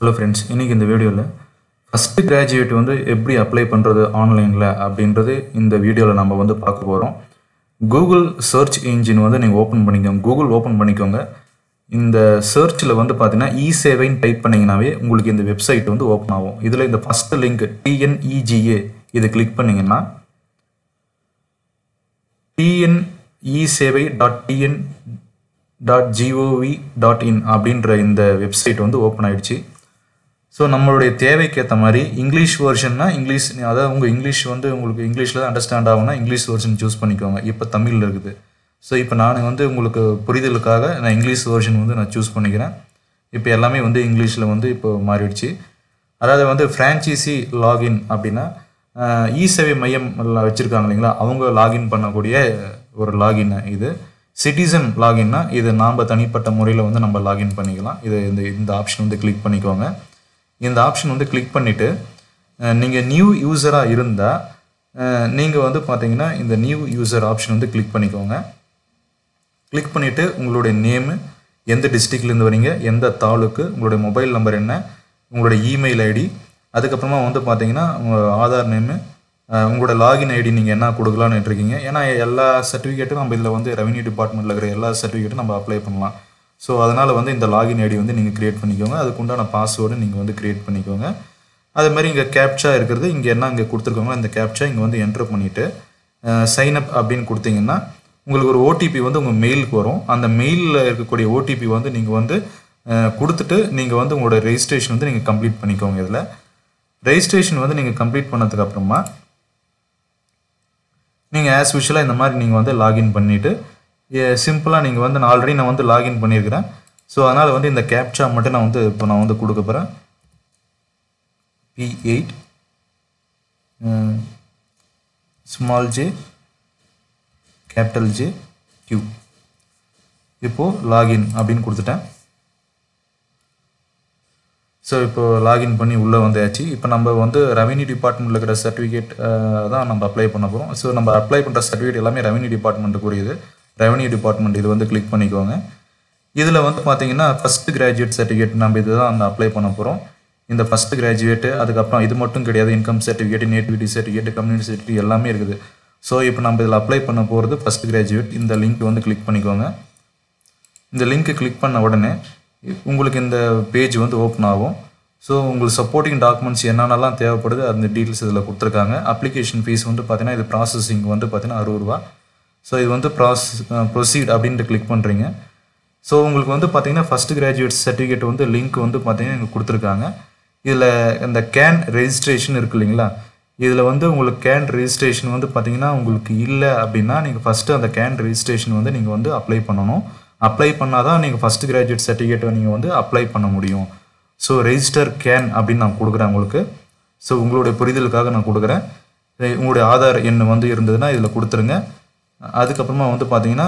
hello friends இன்றைக்கி இந்த வீடியோவில் ஃபஸ்ட்டு கிராஜுவேட் வந்து எப்படி அப்ளை பண்ணுறது ஆன்லைனில் அப்படின்றது இந்த வீடியோவில் நம்ம வந்து பார்க்க போகிறோம் கூகுள் சர்ச் இன்ஜின் வந்து நீங்கள் ஓப்பன் பண்ணிக்கோங்க கூகுள் ஓப்பன் பண்ணிக்கோங்க இந்த சர்ச்சில் வந்து பார்த்தீங்கன்னா இ சேவைன்னு டைப் பண்ணிங்கனாவே உங்களுக்கு இந்த வெப்சைட் வந்து ஓப்பன் ஆகும் இதில் இந்த ஃபஸ்ட்டு லிங்க் டிஎன்இஜிஏ இதை கிளிக் பண்ணிங்கன்னா TNE sevai dot TN dot GOV dot in அப்படின்ற இந்த வெப்சைட் வந்து ஓப்பன் ஆயிடுச்சு ஸோ நம்மளுடைய தேவைக்கு ஏற்ற மாதிரி இங்கிலீஷ் வெர்ஷன்னா இங்கிலீஷ் அதாவது உங்கள் இங்கிலீஷ் வந்து உங்களுக்கு இங்கிலீஷில் தான் அண்டர்ஸ்டாண்ட் ஆகும்னா இங்கிலீஷ் வெர்ஷன் சூஸ் பண்ணிக்கோங்க இப்போ தமிழில் இருக்குது ஸோ இப்போ நான் வந்து உங்களுக்கு புரிதலுக்காக நான் இங்கிலீஷ் வெர்ஷன் வந்து நான் சூஸ் பண்ணிக்கிறேன் இப்போ எல்லாமே வந்து இங்கிலீஷில் வந்து இப்போ மாறிடுச்சு அதாவது வந்து ஃப்ரான்ச்சைசி லாகின் அப்படின்னா இ சேவை மையம் வச்சுருக்காங்க இல்லைங்களா அவங்க லாகின் பண்ணக்கூடிய ஒரு லாகின் இது சிட்டிசன் லாகின்னா இது நாம் தனிப்பட்ட முறையில் வந்து நம்ம லாகின் பண்ணிக்கலாம் இது இந்த இந்த ஆப்ஷன் வந்து கிளிக் பண்ணிக்கோங்க இந்த ஆப்ஷன் வந்து கிளிக் பண்ணிவிட்டு நீங்கள் நியூ யூஸராக இருந்தால் நீங்கள் வந்து பார்த்தீங்கன்னா இந்த நியூ யூசர் ஆப்ஷன் வந்து கிளிக் பண்ணிக்கோங்க கிளிக் பண்ணிவிட்டு உங்களுடைய நேமு எந்த டிஸ்ட்ரிக்ட்லேருந்து வரீங்க எந்த தாலுக்கு உங்களுடைய மொபைல் நம்பர் என்ன உங்களுடைய இமெயில் ஐடி அதுக்கப்புறமா வந்து பார்த்தீங்கன்னா உங்கள் ஆதார் நேமு உங்களோட லாகின் ஐடி நீங்கள் என்ன கொடுக்கலான்னு இருக்கீங்க ஏன்னா எல்லா சர்டிஃபிகேட்டும் நம்ம இதில் வந்து ரெவன்யூ டிபார்ட்மெண்ட்டில் இருக்கிற எல்லா சர்டிஃபிகேட்டும் நம்ம அப்ளை பண்ணலாம் ஸோ அதனால் வந்து இந்த லாகின் ஐடி வந்து நீங்கள் க்ரியேட் பண்ணிக்கோங்க அதுக்கு உண்டான பாஸ்வேர்டு நீங்கள் வந்து க்ரியேட் பண்ணிக்கோங்க அதே மாதிரி இங்கே கேப்ச்சா இருக்கிறது இங்கே என்ன இங்கே கொடுத்துருக்கோங்களோ இந்த கேப்ச்சா இங்கே வந்து என்ட்ரு பண்ணிவிட்டு சைன் அப் அப்படின்னு கொடுத்தீங்கன்னா உங்களுக்கு ஒரு ஓடிபி வந்து உங்கள் மெயிலுக்கு வரும் அந்த மெயிலில் இருக்கக்கூடிய ஓடிபி வந்து நீங்கள் வந்து கொடுத்துட்டு நீங்கள் வந்து உங்களோட ரெஜிஸ்ட்ரேஷன் வந்து நீங்கள் கம்ப்ளீட் பண்ணிக்கோங்க இதில் ரெஜிஸ்ட்ரேஷன் வந்து நீங்கள் கம்ப்ளீட் பண்ணதுக்கு அப்புறமா நீங்கள் ஆஸ் யூஷுவலாக இந்த மாதிரி நீங்கள் வந்து லாகின் பண்ணிவிட்டு சிம்பிளாக நீங்கள் வந்து நான் ஆல்ரெடி நான் வந்து லாகின் பண்ணியிருக்கிறேன் ஸோ அதனால் வந்து இந்த கேப்சா மட்டும் நான் வந்து இப்போ நான் வந்து கொடுக்க போகிறேன் P eight small J capital J Q இப்போது லாகின் அப்படின்னு கொடுத்துட்டேன் ஸோ இப்போ லாகின் பண்ணி உள்ளே வந்தாச்சு இப்போ நம்ம வந்து ரெவன்யூ டிபார்ட்மெண்ட்டில் இருக்கிற சர்டிஃபிகேட் தான் நம்ம அப்ளை பண்ண போகிறோம் ஸோ நம்ம அப்ளை பண்ணுற சர்டிஃபிகேட் எல்லாமே ரெவன்யூ டிபார்ட்மெண்ட்டுக்குரியது ரெவன்யூ டிபார்ட்மெண்ட் இது வந்து கிளிக் பண்ணிக்கோங்க இதில் வந்து பார்த்தீங்கன்னா ஃபஸ்ட்டு கிராஜுவேட் சர்டிஃபிகேட் நம்ம இது தான் அந்த அப்ளை பண்ண போகிறோம் இந்த ஃபஸ்ட்டு கிராஜுவேட்டு அதுக்கப்புறம் இது மட்டும் கிடையாது income certificate nativity certificate community certificate எல்லாமே இருக்குது ஸோ இப்போ நம்ம இதில் அப்ளை பண்ண போகிறது ஃபஸ்ட் கிராஜுவேட் இந்த லிங்க் வந்து கிளிக் பண்ணிக்கோங்க இந்த லிங்க்கு கிளிக் பண்ண உடனே உங்களுக்கு இந்த பேஜ் வந்து ஓப்பன் ஆகும் ஸோ உங்களுக்கு சப்போர்ட்டிங் டாக்குமெண்ட்ஸ் என்னென்னலாம் தேவைப்படுது அந்த டீட்டெயில்ஸ் இதில் கொடுத்துருக்காங்க அப்ளிகேஷன் ஃபீஸ் வந்து பார்த்தீங்கன்னா இது ப்ராசஸிங் வந்து பார்த்தீங்கன்னா அறுபது ரூபா ஸோ இது வந்து ப்ராசஸ் ப்ரொசீட் அப்படின்ட்டு கிளிக் பண்ணுறீங்க ஸோ உங்களுக்கு வந்து பார்த்தீங்கன்னா ஃபஸ்ட் கிராஜுவேட் சர்டிஃபிகேட் வந்து லிங்க் வந்து பார்த்தீங்கன்னா இங்கே கொடுத்துருக்காங்க இதில் இந்த கேன் ரெஜிஸ்ட்ரேஷன் இருக்கு இல்லைங்களா இதில் வந்து உங்களுக்கு கேன் ரெஜிஸ்ட்ரேஷன் வந்து பார்த்தீங்கன்னா உங்களுக்கு இல்லை அப்படின்னா நீங்கள் ஃபஸ்ட்டு அந்த கேன் ரெஜிஸ்ட்ரேஷன் வந்து நீங்கள் வந்து அப்ளை பண்ணணும் அப்ளை பண்ணால் தான் நீங்கள் ஃபஸ்ட் கிராஜுவேட் சர்டிஃபிகேட்டை நீங்கள் வந்து அப்ளை பண்ண முடியும் ஸோ ரெஜிஸ்டர் கேன் அப்படின்னு நான் கொடுக்குறேன் உங்களுக்கு ஸோ உங்களுடைய புரிதலுக்காக நான் கொடுக்குறேன் உங்களுடைய ஆதார் எண் வந்து இருந்ததுன்னா இதில் கொடுத்துருங்க அதுக்கப்புறமா வந்து பார்த்தீங்கன்னா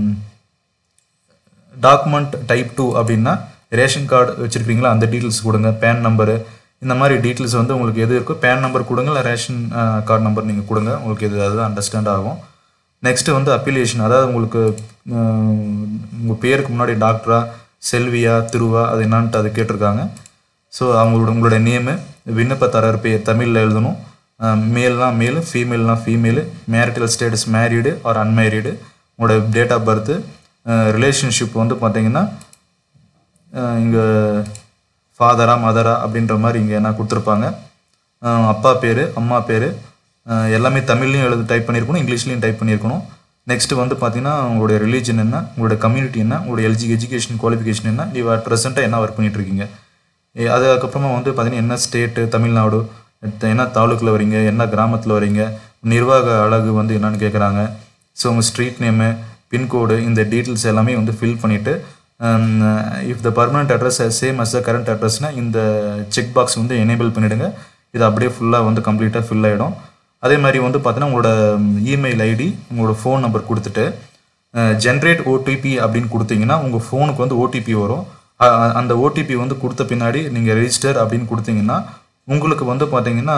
டாக்குமெண்ட் டைப் டூ அப்படின்னா ரேஷன் கார்டு வச்சுருக்கீங்களா அந்த டீட்டெயில்ஸ் கொடுங்க பேன் நம்பரு இந்த மாதிரி டீட்டெயில்ஸ் வந்து உங்களுக்கு எது இருக்கோ பேன் நம்பர் கொடுங்க இல்லை ரேஷன் கார்டு நம்பர் நீங்கள் கொடுங்க உங்களுக்கு எது அதுதான் அண்டர்ஸ்டாண்ட் ஆகும் நெக்ஸ்ட்டு வந்து அப்பிலியேஷன் அதாவது உங்களுக்கு உங்கள் பேருக்கு முன்னாடி டாக்டரா செல்வியா திருவா அது என்னான்ட்டு அது கேட்டிருக்காங்க ஸோ அவங்களோட உங்களோட நேமு விண்ணப்பதாரர் பேர் தமிழில் எழுதணும் மேல்னா மேலு ஃபீமேல்னா female marital status married or unmarried உங்களோட டேட் ஆஃப் பர்த்து ரிலேஷன்ஷிப் வந்து பார்த்தீங்கன்னா இங்கே ஃபாதரா மதரா அப்படின்ற மாதிரி இங்கே என்ன கொடுத்துருப்பாங்க அப்பா பேர் அம்மா பேர் எல்லாமே தமிழ்லையும் எழுத டைப் பண்ணியிருக்கணும் இங்கிலீஷ்லையும் டைப் பண்ணியிருக்கணும் நெக்ஸ்ட்டு வந்து பார்த்தீங்கன்னா உங்களுடைய ரிலீஜன் என்ன உங்களுடைய கம்யூனிட்டி என்ன உங்களுடைய எல்ஜி எஜுகேஷன் குவாலிஃபிகேஷன் என்ன நீங்கள் அட் ப்ரெசென்ட்டாக என்ன ஒர்க் பண்ணிட்டு இருக்கீங்க அதுக்கப்புறமா வந்து பார்த்தீங்கன்னா என்ன ஸ்டேட்டு தமிழ்நாடு என்ன தாலுக்கில் வரீங்க என்ன கிராமத்தில் வரீங்க நிர்வாக அழகு வந்து என்னன்னு கேட்குறாங்க ஸோ உங்கள் ஸ்ட்ரீட் நேமு பின்கோடு இந்த டீட்டெயில்ஸ் எல்லாமே வந்து ஃபில் பண்ணிவிட்டு if the permanent address same as the current அட்ரஸ்னால் இந்த செக் பாக்ஸ் வந்து எனேபிள் பண்ணிவிடுங்க இது அப்படியே ஃபுல்லாக வந்து கம்ப்ளீட்டாக ஃபில் ஆகிடும் அதே மாதிரி வந்து பார்த்தீங்கன்னா உங்களோட இமெயில் ஐடி உங்களோட ஃபோன் நம்பர் கொடுத்துட்டு ஜென்ரேட் ஓடிபி அப்படின்னு கொடுத்தீங்கன்னா உங்கள் ஃபோனுக்கு வந்து ஓடிபி வரும் அந்த ஓடிபி வந்து கொடுத்த பின்னாடி நீங்கள் ரெஜிஸ்டர் அப்படின்னு கொடுத்தீங்கன்னா உங்களுக்கு வந்து பார்த்தீங்கன்னா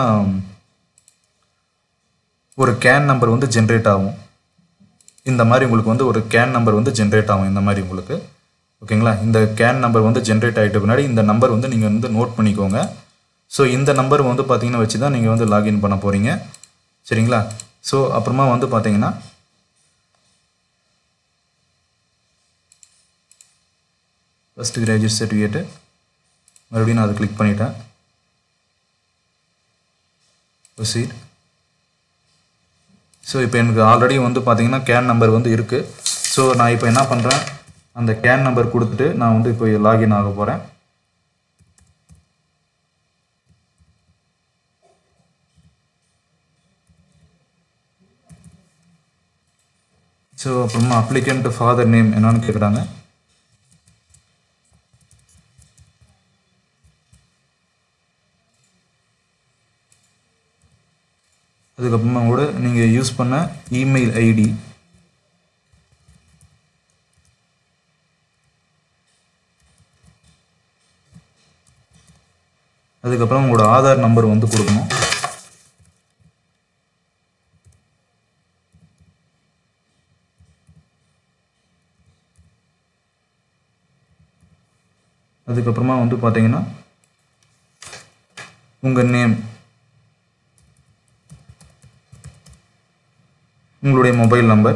ஒரு கேன் நம்பர் வந்து ஜென்ரேட் ஆகும் இந்த மாதிரி உங்களுக்கு வந்து ஒரு கேன் நம்பர் வந்து ஜென்ரேட் ஆகும் இந்த மாதிரி உங்களுக்கு ஓகேங்களா இந்த கேன் நம்பர் வந்து ஜென்ரேட் ஆகிட்ட பின்னாடி இந்த நம்பர் வந்து நீங்கள் வந்து நோட் பண்ணிக்கோங்க ஸோ இந்த நம்பர் வந்து பார்த்தீங்கன்னா வச்சு தான் நீங்கள் வந்து லாகின் பண்ண போகிறீங்க சரிங்களா ஸோ அப்புறமா வந்து பார்த்தீங்கன்னா ஃபஸ்ட்டு கிராஜுவேட் சர்டிஃபிகேட்டு மறுபடியும் நான் அதை கிளிக் பண்ணிட்டேன் ப்ரொசீட் ஸோ இப்போ எனக்கு ஆல்ரெடி வந்து பார்த்தீங்கன்னா கேன் நம்பர் வந்து இருக்குது ஸோ நான் இப்போ என்ன பண்ணுறேன் அந்த கேன் நம்பர் கொடுத்துட்டு நான் வந்து இப்போ லாகின் ஆக போகிறேன் ஸோ அப்புறமா அப்ளிகண்ட் ஃபாதர் நேம் என்னன்னு கேட்குறாங்க அதுக்கப்புறமா கூட நீங்கள் யூஸ் பண்ண இமெயில் ஐடி அதுக்கப்புறம் உங்களோட ஆதார் நம்பர் வந்து கொடுக்கணும் அதுக்கப்புறமா வந்து பார்த்தீங்கன்னா உங்கள் நேம் உங்களுடைய மொபைல் நம்பர்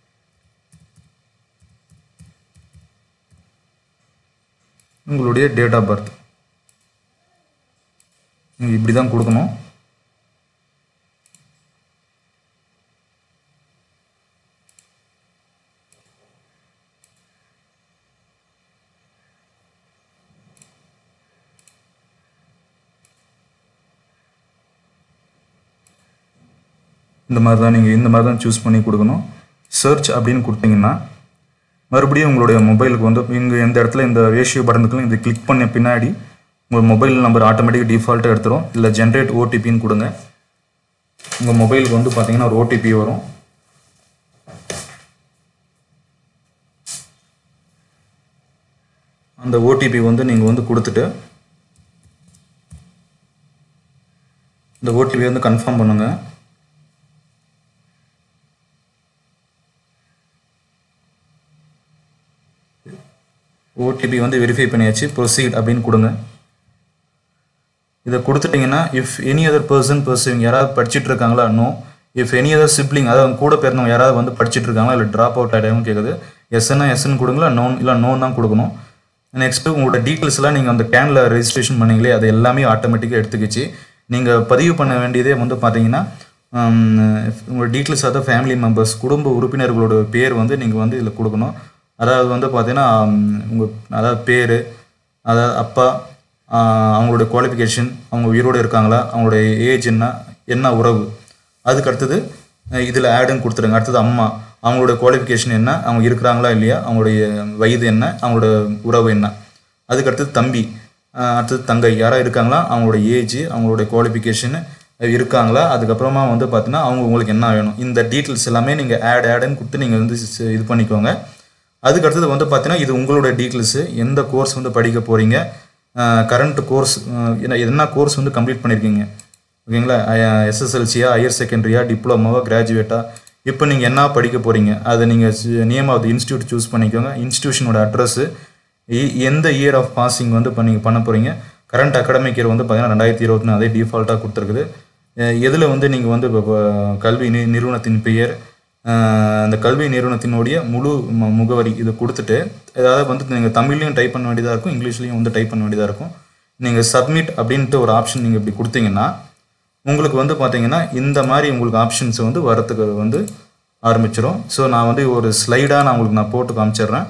உங்களுடைய டேட் ஆஃப் பர்த் நீங்கள் இப்படி தான் கொடுக்கணும் இந்த மாதிரி தான் நீங்கள் இந்த மாதிரி தான் சூஸ் பண்ணி கொடுக்கணும் சர்ச் அப்படின்னு கொடுத்தீங்கன்னா மறுபடியும் உங்களுடைய மொபைலுக்கு வந்து இங்கே எந்த இடத்துல இந்த ரேஷியோ பட்டனுக்குலாம் இது கிளிக் பண்ண பின்னாடி உங்கள் மொபைல் நம்பர் ஆட்டோமேட்டிக் டிஃபால்ட்டாக எடுத்துரும் இல்லை ஜென்ரேட் ஓடிபின்னு கொடுங்க உங்கள் மொபைலுக்கு வந்து பார்த்தீங்கன்னா ஒரு ஓடிபி வரும் அந்த ஓடிபி வந்து நீங்கள் வந்து கொடுத்துட்டு இந்த ஓடிபி வந்து கன்ஃபார்ம் பண்ணுங்கள் ஓடிபி வந்து வெரிஃபை பண்ணியாச்சு ப்ரொசீட் அப்படின்னு கொடுங்க இதை கொடுத்துட்டிங்கன்னா if any other person pursuing யாராவது படிச்சுட்டு இருக்காங்களா no if any other sibling அதாவது அவங்க கூட பிறந்தவங்க யாராவது வந்து படிச்சுட்டு இருக்காங்களா இல்லை ட்ராப் அவுட் ஆகிடும் கேட்குது எஸ்என்னா எஸ்ன்னு கொடுங்களா நோன் இல்லை நோன் தான் கொடுக்கணும் நெக்ஸ்ட்டு உங்களோட டீட்டெயில்ஸ்லாம் நீங்கள் அந்த கேனில் ரெஜிஸ்ட்ரேஷன் பண்ணீங்களே அது எல்லாமே ஆட்டோமேட்டிக்காக எடுத்துக்கிச்சு நீங்கள் பதிவு பண்ண வேண்டியதே வந்து பார்த்தீங்கன்னா உங்களோட டீட்டெயில்ஸ் அதாவது ஃபேமிலி மெம்பர்ஸ் குடும்ப உறுப்பினர்களோட பேர் வந்து நீங்கள் வந்து இதில் கொடுக்கணும் அதாவது வந்து பார்த்தீங்கன்னா உங்கள் அதாவது பேர் அதாவது அப்பா ஆஹ் அவங்களுடைய குவாலிஃபிகேஷன் அவங்க உயிரோடு இருக்காங்களா அவங்களுடைய ஏஜ் என்ன என்ன உறவு அதுக்கு அடுத்தது இதில் ஆடுன்னு கொடுத்துருங்க அடுத்தது அம்மா அவங்களோட குவாலிஃபிகேஷன் என்ன அவங்க இருக்கிறாங்களா இல்லையா அவங்களுடைய வயது என்ன அவங்களோட உறவு என்ன அதுக்கு அடுத்தது தம்பி ஆஹ் அடுத்தது தங்கை யாராக இருக்காங்களா அவங்களோட ஏஜ் அவங்களுடைய குவாலிஃபிகேஷன் இருக்காங்களா அதுக்கப்புறமா வந்து பார்த்தீங்கன்னா அவங்க உங்களுக்கு என்ன வேணும் இந்த டீட்டெயில்ஸ் எல்லாமே நீங்கள் ஆட் ஆடுன்னு கொடுத்து நீங்கள் வந்து ஸ்- இது பண்ணிக்கோங்க அதுக்கு அடுத்தது வந்து பார்த்தீங்கன்னா இது உங்களோட டீட்டெயில்ஸு எந்த கோர்ஸ் வந்து படிக்க போகிறீங்க கரண்ட் கோர்ஸ் என்ன என்ன கோர்ஸ் வந்து கம்ப்ளீட் பண்ணியிருக்கீங்க ஓகேங்களா எஸ்எஸ்எல்சியா ஹையர் செகண்டரியா டிப்ளமோவா கிராஜுவேட்டா இப்போ நீங்கள் என்ன படிக்க போகிறீங்க அதை நீங்கள் name of the institute choose பண்ணிக்கோங்க இன்ஸ்டியூஷனோட அட்ரஸ்ஸு எந்த இயர் ஆஃப் பாசிங் வந்து இப்போ நீங்கள் பண்ண போகிறீங்க கரண்ட் அகாடமிக் இயர் வந்து பார்த்தீங்கன்னா ரெண்டாயிரத்தி இருபத்தி அதே டிஃபால்ட்டாக கொடுத்துருக்குது எதில் வந்து நீங்கள் வந்து இப்போ கல்வி நி நிறுவனத்தின் பெயர் அஹ் அந்த கல்வி நிறுவனத்தினுடைய முழு ம- முகவரி இதை கொடுத்துட்டு ஏதாவது வந்து நீங்கள் தமிழ்லையும் டைப் பண்ண வேண்டியதாக இருக்கும் இங்கிலீஷ்லையும் வந்து டைப் பண்ண வேண்டியதாக இருக்கும் நீங்கள் சப்மிட் அப்படின்ட்டு ஒரு ஆப்ஷன் நீங்கள் இப்படி கொடுத்தீங்கன்னா உங்களுக்கு வந்து பார்த்தீங்கன்னா இந்த மாதிரி உங்களுக்கு ஆப்ஷன்ஸ் வந்து வரத்துக்கு வந்து ஆரம்பிச்சிடும் ஸோ நான் வந்து ஒரு ஸ்லைடாக நான் உங்களுக்கு நான் போட்டு காமிச்சிடுறேன்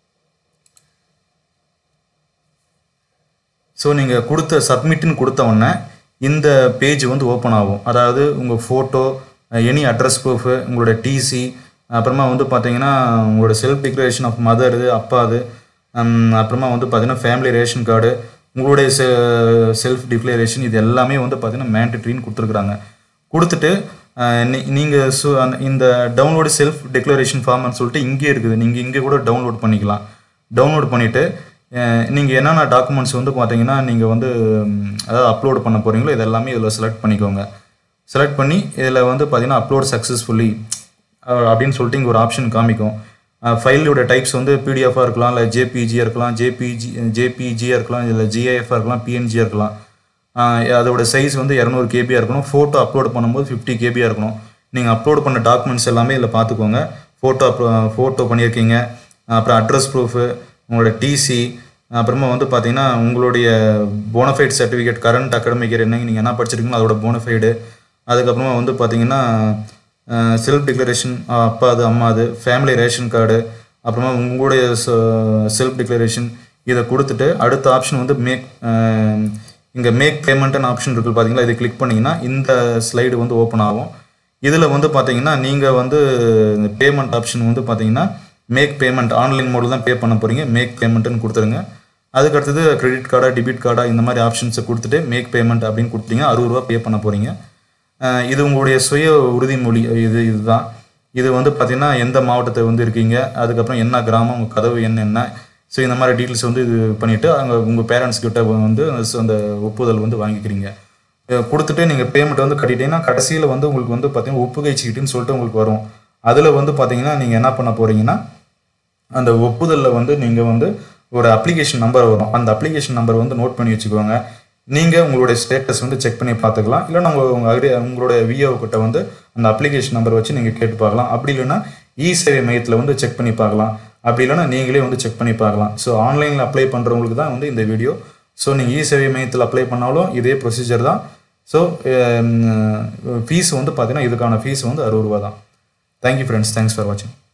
ஸோ நீங்கள் கொடுத்த சப்மிட்னு கொடுத்த உடனே இந்த பேஜ் வந்து ஓப்பன் ஆகும் அதாவது உங்கள் ஃபோட்டோ எனி அட்ரஸ் ப்ரூஃபு உங்களோட டிசி அப்புறமா வந்து பார்த்தீங்கன்னா உங்களோட செல்ஃப் டிக்ளரேஷன் ஆஃப் மதர் இது அப்பாது ஹம், அப்புறமா வந்து பார்த்தீங்கன்னா ஃபேமிலி ரேஷன் கார்டு உங்களுடைய செ செல்ஃப் டிக்ளரேஷன் இது எல்லாமே வந்து பார்த்தீங்கன்னா மேண்டட்ரின்னு கொடுத்துருக்குறாங்க கொடுத்துட்டு நீங்கள் சு அந்த- இந்த டவுன்லோடு செல்ஃப் டிக்ளரேஷன் ஃபார்ம்னு சொல்லிட்டு இங்கே இருக்குது நீங்கள் இங்கே கூட டவுன்லோட் பண்ணிக்கலாம் டவுன்லோட் பண்ணிவிட்டு நீங்கள் என்னென்ன டாக்குமெண்ட்ஸ் வந்து பார்த்தீங்கன்னா நீங்கள் வந்து ம், அதாவது அப்லோட் பண்ண போகிறீங்களோ இது எல்லாமே இதில் செலக்ட் பண்ணிக்கோங்க செலக்ட் பண்ணி இதில் வந்து பார்த்தீங்கன்னா அப்லோட் சக்ஸஸ்ஃபுல்லி அப்படின்னு சொல்லிட்டு இங்கே ஒரு ஆப்ஷன் காமிக்கும் ஃபைலோட டைப்ஸ் வந்து பிடிஎஃபாக இருக்கலாம் இல்லை ஜேபிஜியாக இருக்கலாம் ஜேபிஜி ஜேபிஜியாக இருக்கலாம் இல்லை ஜிஐஎஃபாக இருக்கலாம் பிஎன்ஜியாக இருக்கலாம் ஆஹ் அதோட சைஸ் வந்து இரநூறு கேபியாக இருக்கணும் ஃபோட்டோ அப்லோட் பண்ணும்போது ஃபிஃப்டி கேபியாக இருக்கணும் நீங்கள் அப்லோட் பண்ண டாக்குமெண்ட்ஸ் எல்லாமே இதில் பார்த்துக்கோங்க ஃபோட்டோ அப்லோ ஃபோட்டோ பண்ணியிருக்கீங்க அப்புறம் அட்ரஸ் ப்ரூஃபு உங்களோட டிசி அப்புறமா வந்து பார்த்தீங்கன்னா உங்களுடைய bonafide certificate current academic year என்ன நீங்கள் என்ன படிச்சிருக்கீங்களோ அதோட போனஃபைடு அதுக்கப்புறமா வந்து பார்த்தீங்கன்னா செல்ஃப் டிக்ளரேஷன் அப்பா அது அம்மா அது ஃபேமிலி ரேஷன் கார்டு அப்புறமா உங்களுடைய செல்ஃப் டிக்ளரேஷன் இதை கொடுத்துட்டு அடுத்த ஆப்ஷன் வந்து மேக் இங்கே மேக் பேமெண்ட்னு ஆப்ஷன் இருக்குது பார்த்தீங்களா இதை கிளிக் பண்ணிங்கன்னா இந்த ஸ்லைடு வந்து ஓப்பன் ஆகும் இதில் வந்து பார்த்தீங்கன்னா நீங்கள் வந்து இந்த பேமெண்ட் ஆப்ஷன் வந்து பார்த்தீங்கன்னா மேக் பேமெண்ட் ஆன்லைன் மோடில் தான் பே பண்ண போகிறீங்க மேக் பேமெண்ட்னு கொடுத்துருங்க அதுக்கு அடுத்தது கிரெடிட் கார்டா டெபிட் கார்டா இந்த மாதிரி ஆப்ஷன்ஸை கொடுத்துட்டு மேக் பேமெண்ட் அப்படின்னு கொடுத்தீங்கன்னா அறுபது ரூபா பே பண்ண போகிறீங்க அஹ் இது உங்களுடைய சுய உறுதிமொழி இது இதுதான் இது வந்து பார்த்தீங்கன்னா எந்த மாவட்டத்தை வந்து இருக்கீங்க அதுக்கப்புறம் என்ன கிராமம் உங்கள் கதவு எண் என்ன ஸோ இந்த மாதிரி டீட்டெயில்ஸ் வந்து இது பண்ணிவிட்டு அங்கே உங்கள் பேரண்ட்ஸ் கிட்ட வந்து அந்த ஒப்புதல் வந்து வாங்கிக்கிறீங்க அஹ் கொடுத்துட்டு நீங்கள் பேமெண்ட் வந்து கட்டிட்டீங்கன்னா கடைசியில் வந்து உங்களுக்கு வந்து பார்த்தீங்கன்னா ஒப்புகை சீட்டுன்னு சொல்லிட்டு உங்களுக்கு வரும் அதில் வந்து பார்த்தீங்கன்னா நீங்கள் என்ன பண்ண போகிறீங்கன்னா அந்த ஒப்புதலில் வந்து நீங்கள் வந்து ஒரு அப்ளிகேஷன் நம்பர் வரும் அந்த அப்ளிகேஷன் நம்பர் வந்து நோட் பண்ணி வச்சுக்கோங்க நீங்கள் உங்களுடைய ஸ்டேட்டஸ் வந்து செக் பண்ணி பார்த்துக்கலாம் இல்லைன்னா உங்கள் உங்கள் அக்ரி உங்களுடைய விஓ கிட்ட வந்து அந்த அப்ளிகேஷன் நம்பர் வச்சு நீங்கள் கேட்டு பார்க்கலாம் அப்படி இல்லைன்னா இ சேவை மையத்தில் வந்து செக் பண்ணி பார்க்கலாம் அப்படி இல்லைன்னா நீங்களே வந்து செக் பண்ணி பார்க்கலாம் ஸோ ஆன்லைனில் அப்ளை பண்ணுறவங்களுக்கு தான் வந்து இந்த வீடியோ ஸோ நீங்கள் இ சேவை மையத்தில் அப்ளை பண்ணாலும் இதே ப்ரொசீஜர் தான் ஸோ ஃபீஸ் வந்து பார்த்தீங்கன்னா இதுக்கான ஃபீஸ் வந்து அறுபது ரூபா தான் தேங்க்யூ ஃப்ரெண்ட்ஸ் தேங்க்ஸ் ஃபார் வாட்சிங்